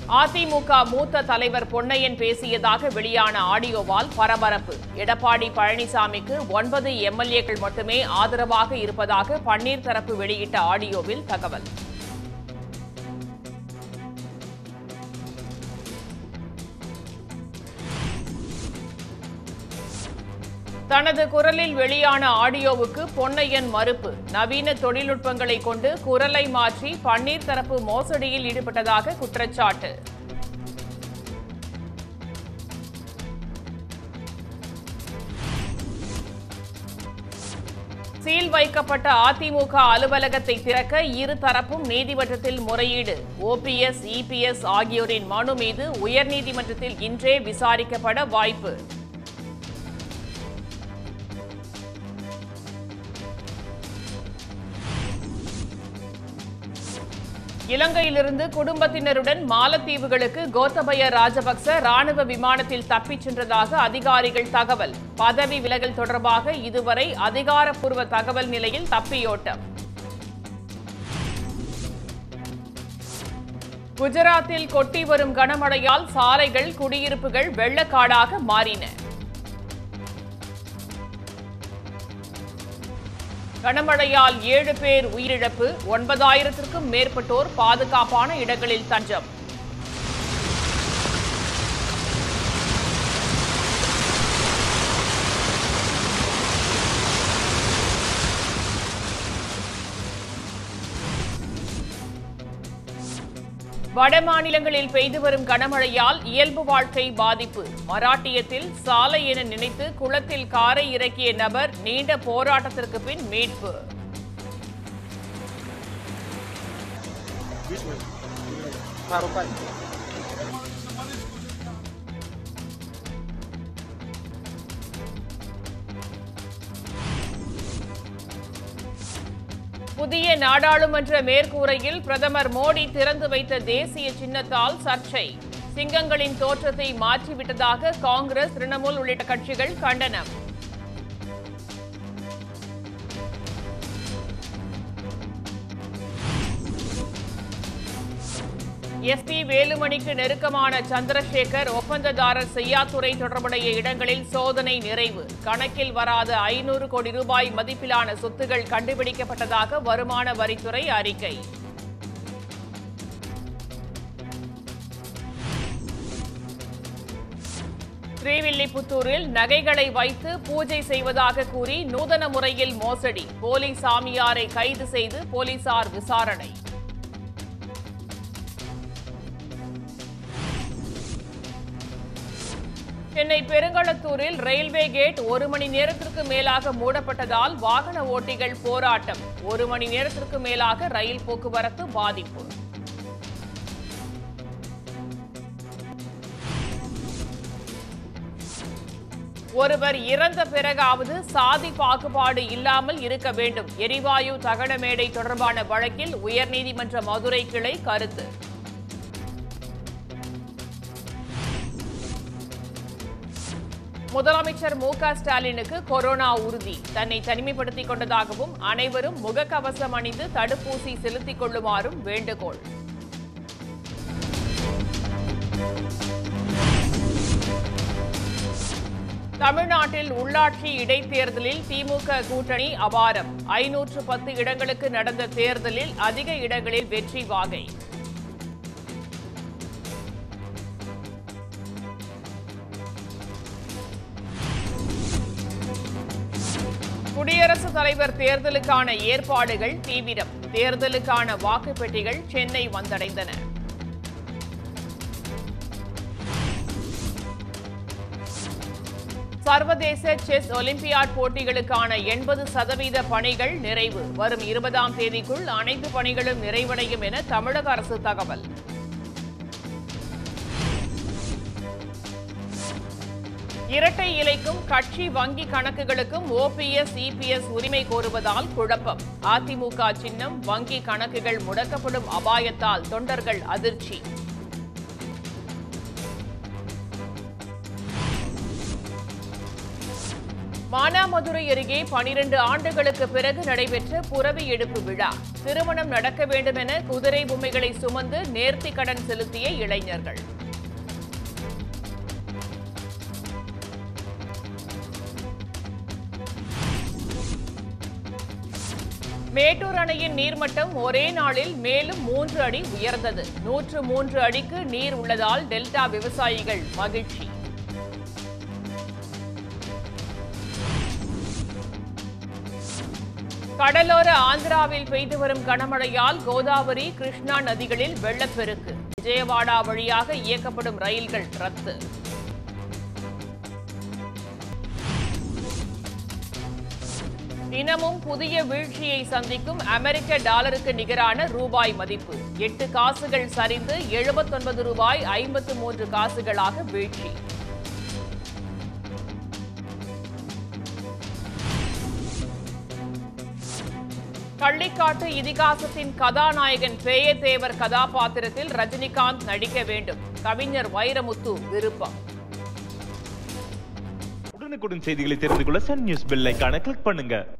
அதிமுக மூத்த தலைவர் பொன்னையன் பேசியதாக வெளியான ஆடியோவால் பரபரப்பு எடப்பாடி பழனிசாமிக்கு ஒன்பது எம்எல்ஏக்கள் மட்டுமே ஆதரவாக இருப்பதாக பன்னீர் தரப்பு வெளியிட்ட ஆடியோவில் தகவல் தனது குரலில் வெளியான ஆடியோவுக்கு பொன்னையன் மறுப்பு நவீன தொழில்நுட்பங்களை கொண்டு குரலை மாற்றி பன்னீர் தரப்பு மோசடியில் ஈடுபட்டதாக குற்றச்சாட்டு சீல் வைக்கப்பட்ட அதிமுக அலுவலகத்தை திறக்க இரு தரப்பும் நீதிமன்றத்தில் முறையீடு ஓபிஎஸ் இபிஎஸ் ஆகியோரின் மனு மீது உயர்நீதிமன்றத்தில் இன்றே விசாரிக்கப்பட வாய்ப்பு இலங்கையிலிருந்து குடும்பத்தினருடன் மாலத்தீவுகளுக்கு கோத்தபய ராஜபக்ச ராணுவ விமானத்தில் தப்பிச் சென்றதாக அதிகாரிகள் தகவல் பதவி விலகல் தொடர்பாக இதுவரை அதிகாரப்பூர்வ தகவல் நிலையில் தப்பியோட்டம் குஜராத்தில் கொட்டி வரும் கனமழையால் சாலைகள் குடியிருப்புகள் வெள்ளக்காடாக மாறின கனமழையால் ஏழு பேர் உயிரிழப்பு ஒன்பதாயிரத்திற்கும் மேற்பட்டோர் பாதுகாப்பான இடங்களில் தஞ்சம் வட மாநிலங்களில் பெய்து வரும் கனமழையால் இயல்பு வாழ்க்கை பாதிப்பு மராட்டியத்தில் சாலை என நினைத்து குளத்தில் காரை இறக்கிய நபர் நீண்ட போராட்டத்திற்கு பின் மீட்பு புதிய நாடாளுமன்ற மேற்கூரையில் பிரதமர் மோடி திறந்து வைத்த தேசிய சின்னத்தால் சர்ச்சை சிங்கங்களின் தோற்றத்தை மாற்றிவிட்டதாக காங்கிரஸ் திரிணாமுல் உள்ளிட்ட கட்சிகள் கண்டனம் எஸ்பி வேலுமணிக்கு நெருக்கமான சந்திரசேகர் ஒப்பந்ததாரர் செய்யாத்துறை தொடர்புடைய இடங்களில் சோதனை நிறைவு கணக்கில் வராத ஐநூறு கோடி ரூபாய் மதிப்பிலான சொத்துகள் கண்டுபிடிக்கப்பட்டதாக வருமான வரித்துறை அறிக்கை ஸ்ரீவில்லிபுத்தூரில் நகைகளை வைத்து பூஜை செய்வதாக கூறி நூதன முறையில் மோசடி போலி சாமியாரை கைது செய்து போலீசார் விசாரணை சென்னை பெருங்களத்தூரில் ரயில்வே கேட் ஒரு மணி நேரத்திற்கு மேலாக மூடப்பட்டதால் வாகன ஓட்டிகள் போராட்டம் ஒரு மணி நேரத்திற்கு மேலாக ரயில் போக்குவரத்து பாதிப்பு ஒருவர் இறந்த பிறகாவது சாதி பாகுபாடு இல்லாமல் இருக்க வேண்டும் எரிவாயு தகன மேடை தொடர்பான வழக்கில் உயர்நீதிமன்ற மதுரை கிளை கருத்து முதலமைச்சர் மு க ஸ்டாலினுக்கு கொரோனா உறுதி தன்னை தனிமைப்படுத்திக் கொண்டதாகவும் அனைவரும் முகக்கவசம் அணிந்து தடுப்பூசி செலுத்திக் கொள்ளுமாறும் வேண்டுகோள் தமிழ்நாட்டில் உள்ளாட்சி இடைத்தேர்தலில் திமுக கூட்டணி அபாரம் ஐநூற்று பத்து இடங்களுக்கு நடந்த தேர்தலில் அதிக இடங்களில் வெற்றி வாகை குடியரசுத் தலைவர் தேர்தலுக்கான ஏற்பாடுகள் தீவிரம் தேர்தலுக்கான வாக்குப்பெட்டிகள் சென்னை வந்தடைந்தன சர்வதேச செஸ் ஒலிம்பியாட் போட்டிகளுக்கான எண்பது சதவீத பணிகள் நிறைவு வரும் இருபதாம் தேதிக்குள் அனைத்து பணிகளும் நிறைவடையும் என தமிழக அரசு தகவல் இரட்டை இலைக்கும் கட்சி வங்கி கணக்குகளுக்கும் ஓபிஎஸ் இபிஎஸ் உரிமை கோருவதால் குழப்பம் அதிமுக சின்னம் வங்கி கணக்குகள் முடக்கப்படும் அபாயத்தால் தொண்டர்கள் அதிர்ச்சி மானாமதுரை அருகே பனிரெண்டு ஆண்டுகளுக்கு பிறகு நடைபெற்ற புரவி எடுப்பு விழா திருமணம் நடக்க வேண்டும் என குதிரை பொம்மைகளை சுமந்து நேர்த்திக் கடன் செலுத்திய இளைஞர்கள் மேட்டூர் அணையின் நீர்மட்டம் ஒரே நாளில் மேலும் மூன்று அடி உயர்ந்தது நூற்று மூன்று அடிக்கு நீர் உள்ளதால் டெல்டா விவசாயிகள் மகிழ்ச்சி கடலோர ஆந்திராவில் பெய்து வரும் கனமழையால் கோதாவரி கிருஷ்ணா நதிகளில் வெள்ளப்பெருக்கு விஜயவாடா வழியாக இயக்கப்படும் ரயில்கள் ரத்து தினமும் புதிய வீழ்ச்சியை சந்திக்கும் அமெரிக்க டாலருக்கு நிகரான ரூபாய் மதிப்பு எட்டு காசுகள் சரிந்து எழுபத்தொன்பது ரூபாய் ஐம்பத்து மூன்று காசுகளாக வீழ்ச்சி கள்ளிக்காட்டு இதிகாசத்தின் கதாநாயகன் பேயத்தேவர் கதாபாத்திரத்தில் ரஜினிகாந்த் நடிக்க வேண்டும் கவிஞர் வைரமுத்து விருப்பம் உடனுக்குடன் செய்திகளை தெரிந்து கொள்ள சன் நியூஸ் பெல் ஐகானை கிளிக் பண்ணுங்க